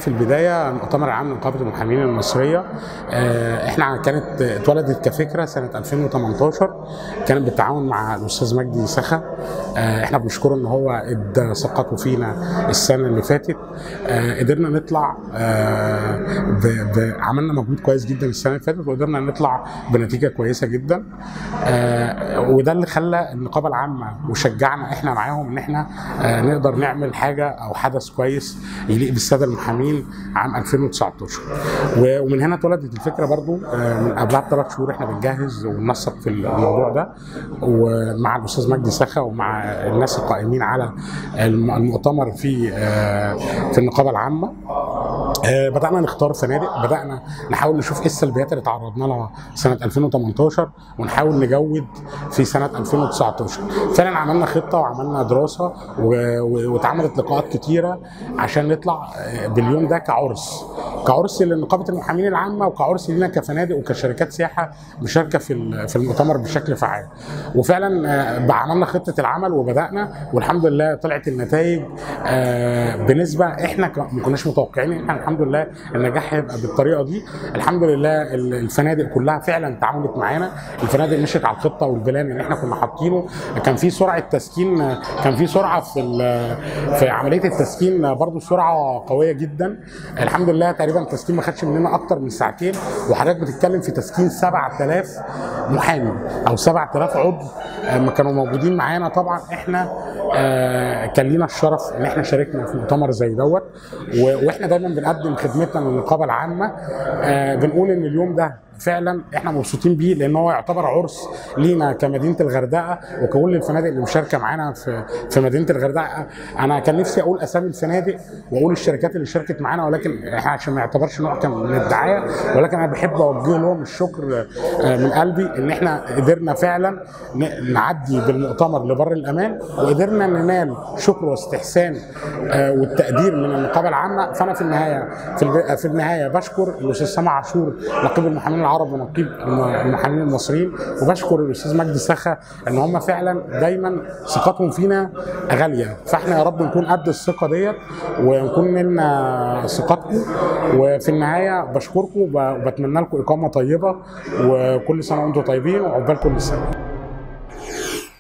في البدايه المؤتمر العام لنقابه المحامين المصريه آه، احنا كانت اتولدت كفكره سنه 2018 كانت بالتعاون مع الاستاذ مجدي سخا آه، احنا بنشكره ان هو ادى ثقته فينا السنه اللي فاتت آه، قدرنا نطلع آه، ب- ب- عملنا مجهود كويس جدا السنه اللي فاتت وقدرنا نطلع بنتيجه كويسه جدا آه، وده اللي خلى النقابه العامه وشجعنا احنا معاهم ان احنا آه، نقدر نعمل حاجه او حدث كويس يليق بالساده المحامين عام 2019 و- ومن هنا اتولدت الفكره برضو آه، من قبلها بثلاث شهور احنا بنجهز وننسق في الموضوع ده ومع الاستاذ مجدي سخا ومع الناس القائمين على الم- المؤتمر في آه، في النقابه العامه آه، بدانا نختار فنادق بدانا نحاول نشوف ايه السلبيات اللي تعرضنا لها سنه 2018 ونحاول نجود في سنه 2019 فعلا عملنا خطه وعملنا دراسه و- و- واتعملت لقاءات كتيره عشان نطلع آه، باليوم ده كعرس كعرس لنقابه المحامين العامه وكعرس لينا كفنادق وكشركات سياحه مشاركه في ال- في المؤتمر بشكل فعال وفعلا آه، بقى عملنا خطه العمل وبدانا والحمد لله طلعت النتائج آه، بنسبه احنا ك- ما كناش متوقعين احنا الحمد لله النجاح هيبقى بالطريقه دي الحمد لله ال- الفنادق كلها فعلا تعاونت معانا الفنادق مشيت على الخطه والبلان اللي احنا كنا حاطينه كان في سرعه تسكين آه، كان في سرعه في ال- في عمليه التسكين آه، برضو سرعه قويه جدا الحمد لله تقريبا التسكين ما خدش مننا اكتر من ساعتين وحضرتك بتتكلم في تسكين 7000 محامي او 7000 عضو آه، ما كانوا موجودين معانا طبعا احنا آه، كان لينا الشرف ان احنا شاركنا في مؤتمر زي دوت و- واحنا دايما بنقدم خدمتنا للنقابه العامه آه، بنقول ان اليوم ده فعلا احنا مبسوطين بيه لان هو يعتبر عرس لينا كمدينه الغردقه وكل الفنادق اللي مشاركه معانا في في مدينه الغردقه انا كان نفسي اقول اسامي الفنادق واقول الشركات اللي شاركت معانا ولكن احنا عشان ما يعتبرش نوع كان من الدعايه ولكن انا بحب اوجه لهم الشكر آه، من قلبي ان احنا قدرنا فعلا ن- نعدي بالمؤتمر لبر الامان وقدرنا ننال شكر واستحسان آه، والتقدير من النقابه العامه فانا في النهايه في الب- في النهايه بشكر الاستاذ سامع عاشور نقيب المحامين العرب ونقيب الم- المحامين المصريين وبشكر الاستاذ مجدي سخا ان هم فعلا دايما ثقتهم فينا غاليه فاحنا يا رب نكون قد الثقه ديت ونكون لنا ثقتكم وفي النهايه بشكركم وب- وبتمنى لكم اقامه طيبه وكل سنه وانتم طيبين وعقبال كل سنه